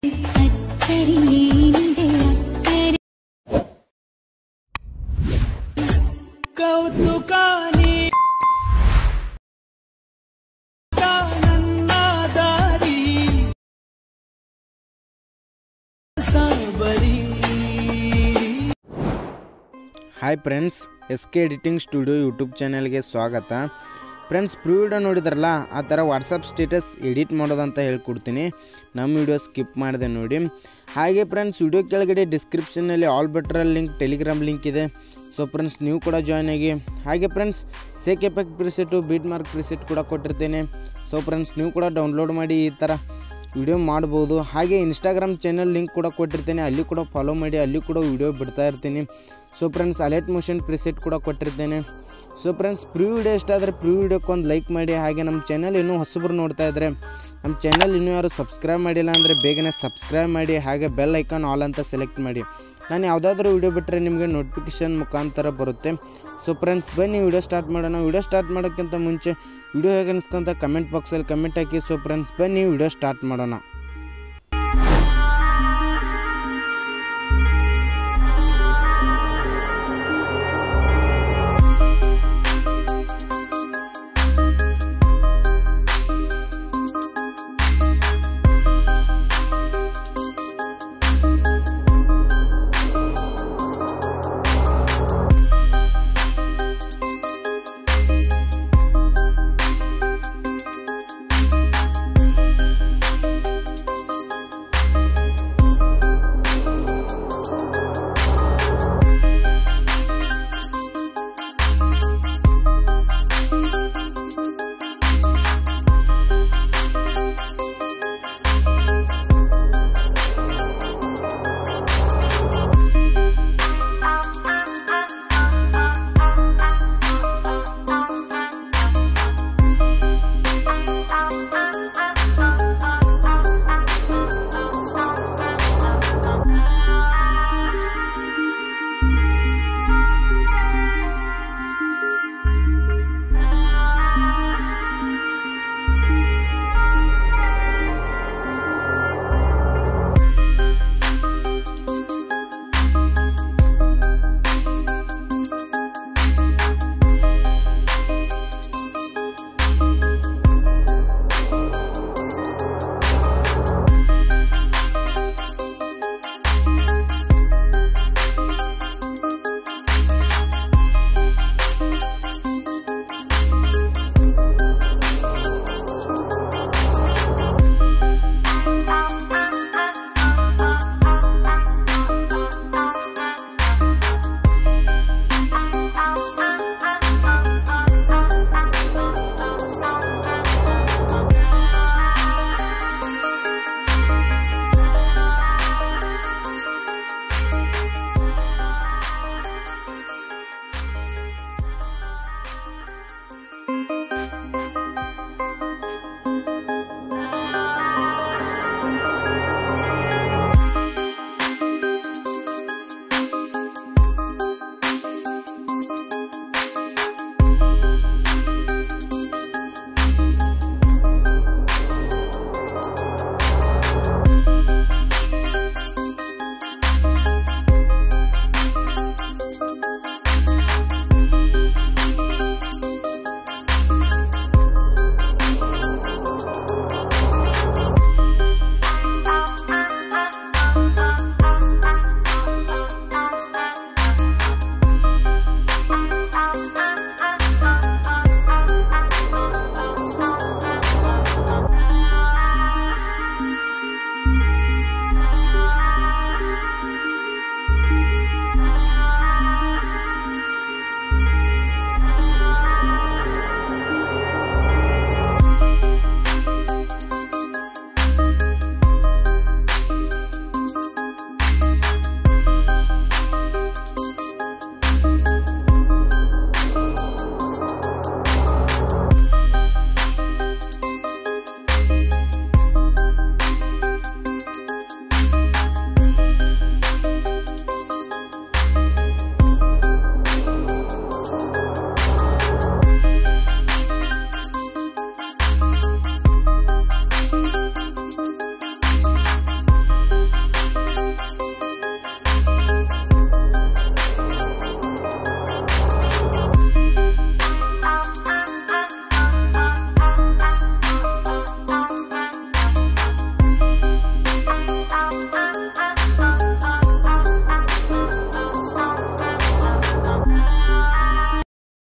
ಅಚ್ಚರಿಯೇನಿದೆ ಅಕ್ಕರೆ ಕೌತುಕ ನೀ ನನ್ನ ದಾರಿ ಸಾಬರಿ hi friends S K editing studio YouTube ಚಾನಲ್ಗೆ ಸ್ವಾಗತ ಫ್ರೆಂಡ್ಸ್ ಪ್ರೀ ವಿಡಿಯೋ ನೋಡಿದ್ರಲ್ಲ ಆ ಥರ ವಾಟ್ಸಪ್ ಸ್ಟೇಟಸ್ ಎಡಿಟ್ ಮಾಡೋದಂತ ಹೇಳ್ಕೊಡ್ತೀನಿ ನಮ್ಮ ವಿಡಿಯೋ ಸ್ಕಿಪ್ ಮಾಡಿದೆ ನೋಡಿ ಹಾಗೆ ಫ್ರೆಂಡ್ಸ್ ವಿಡಿಯೋ ಕೆಳಗಡೆ ಡಿಸ್ಕ್ರಿಪ್ಷನಲ್ಲಿ ಆಲ್ ಬೆಟ್ರಲ್ ಲಿಂಕ್ ಟೆಲಿಗ್ರಾಮ್ ಲಿಂಕ್ ಇದೆ ಸೊ ಫ್ರೆಂಡ್ಸ್ ನೀವು ಕೂಡ ಜಾಯ್ನ್ ಆಗಿ ಹಾಗೆ friends shake effect preset beat mark preset ಕೂಡ ಕೊಟ್ಟಿರ್ತೇನೆ ಸೊ ಫ್ರೆಂಡ್ಸ್ ನೀವು ಕೂಡ ಡೌನ್ಲೋಡ್ ಮಾಡಿ ಈ ಥರ ವಿಡಿಯೋ ಮಾಡ್ಬೋದು ಹಾಗೆ ಇನ್ಸ್ಟಾಗ್ರಾಮ್ ಚಾನಲ್ ಲಿಂಕ್ ಕೂಡ ಕೊಟ್ಟಿರ್ತೇನೆ ಅಲ್ಲಿ ಕೂಡ ಫಾಲೋ ಮಾಡಿ ಅಲ್ಲಿ ಕೂಡ ವಿಡಿಯೋ ಬಿಡ್ತಾ ಇರ್ತೀನಿ so friends alert motion preset ಕೂಡ ಕೊಟ್ಟಿರ್ತೇನೆ ಸೊ ಫ್ರೆಂಡ್ಸ್ ಪ್ರೀ ವಿಡಿಯೋ ಇಷ್ಟ ಆದರೆ ಪ್ರೀ ವಿಡಿಯೋಕ್ಕೆ ಒಂದು ಲೈಕ್ ಮಾಡಿ ಹಾಗೆ ನಮ್ಮ ಚಾನಲ್ ಇನ್ನೂ ಹೊಸಬ್ರು ನೋಡ್ತಾ ಇದ್ದರೆ ನಮ್ಮ ಚಾನಲ್ ಇನ್ನೂ ಯಾರು ಸಬ್ಸ್ಕ್ರೈಬ್ ಮಾಡಿಲ್ಲ ಅಂದರೆ ಬೇಗನೆ ಸಬ್ಸ್ಕ್ರೈಬ್ ಮಾಡಿ ಹಾಗೆ ಬೆಲ್ ಐಕಾನ್ ಆಲ್ ಅಂತ ಸೆಲೆಕ್ಟ್ ಮಾಡಿ ನಾನು ಯಾವುದಾದ್ರೂ ವಿಡಿಯೋ ಬಿಟ್ಟರೆ ನಿಮಗೆ ನೋಟಿಫಿಕೇಶನ್ ಮುಖಾಂತರ ಬರುತ್ತೆ ಸೊ ಫ್ರೆಂಡ್ಸ್ ಬನ್ನಿ ವಿಡಿಯೋ ಸ್ಟಾರ್ಟ್ ಮಾಡೋಣ ವಿಡಿಯೋ ಸ್ಟಾರ್ಟ್ ಮಾಡೋಕ್ಕಿಂತ ಮುಂಚೆ ವಿಡಿಯೋ ಹೇಗೆ ಅನಿಸ್ತು ಅಂತ ಕಮೆಂಟ್ ಬಾಕ್ಸಲ್ಲಿ ಕಮೆಂಟ್ ಹಾಕಿ ಸೊ ಫ್ರೆಂಡ್ಸ್ ಬನ್ನಿ ವಿಡಿಯೋ ಸ್ಟಾರ್ಟ್ ಮಾಡೋಣ